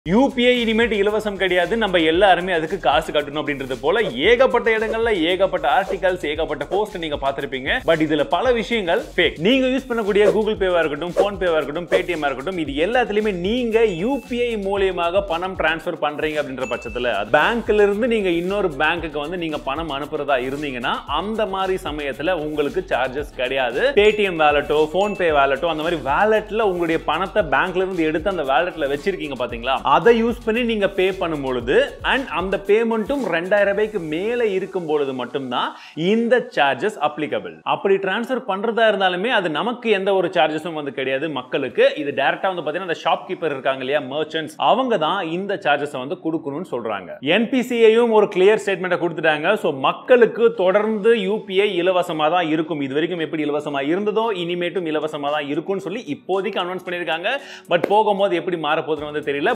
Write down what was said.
UPI இனிமேட்டு இலவசம் கிடையாது நம்ம எல்லாருமே அதுக்கு காசு கட்டணும் அப்படின்றது போல ஏகப்பட்ட இடங்கள்ல ஏகப்பட்ட ஆர்டிகல்ஸ் ஏகப்பட்ட போஸ்ட் நீங்க பார்த்திருப்பீங்க பட் இதுல பல விஷயங்கள் ஃபேக் நீங்க யூஸ் பண்ணக்கூடிய கூகுள் பேவா இருக்கட்டும் போன் பேவா இருக்கட்டும் பேடிஎம் இருக்கட்டும் இது எல்லாத்துலயுமே நீங்க யூபிஐ மூலியமாக பணம் டிரான்ஸ்ஃபர் பண்றீங்க அப்படின்ற பட்சத்துல பேங்க்ல இருந்து நீங்க இன்னொரு பேங்க்குக்கு வந்து நீங்க பணம் அனுப்புறதா இருந்தீங்கன்னா அந்த மாதிரி சமயத்துல உங்களுக்கு சார்ஜஸ் கிடையாது பேடிஎம் வேலட்டோ போன் பே வேலட்டோ அந்த மாதிரி வேலட்ல உங்களுடைய பணத்தை பேங்க்ல இருந்து எடுத்து அந்த வேலட்ல வச்சிருக்கீங்க பாத்தீங்களா அதை யூஸ் பண்ணி நீங்க பே பண்ணும் பொழுது அண்ட் அந்த பேமெண்ட்டும் ரெண்டாயிரம் ரூபாய்க்கு மேல இருக்கும் பொழுது மட்டும்தான் இந்த சார்ஜஸ் அப்ளிகபிள் அப்படி டிரான்ஸ்ஃபர் பண்றதா இருந்தாலுமே அது நமக்கு எந்த ஒரு சார்ஜஸும் வந்து கிடையாது மக்களுக்கு இது டைரக்டா வந்து பாத்தீங்கன்னா அந்த ஷாப் கீப்பர் இருக்காங்க இல்லையா மர்ச்சன்ட்ஸ் அவங்க தான் இந்த சார்ஜஸ் வந்து கொடுக்கணும்னு சொல்றாங்க என்பிசிஐயும் ஒரு கிளியர் ஸ்டேட்மெண்ட்டை கொடுத்துட்டாங்க ஸோ மக்களுக்கு தொடர்ந்து யூபிஐ இலவசமா தான் இருக்கும் இது வரைக்கும் எப்படி இலவசமா இருந்ததோ இனிமேட்டும் இலவசமா தான் இருக்கும்னு சொல்லி இப்போதைக்கு அனௌன்ஸ் பண்ணியிருக்காங்க பட் போகும்போது எப்படி மாறப்போகுதுன்னு வந்து தெரியல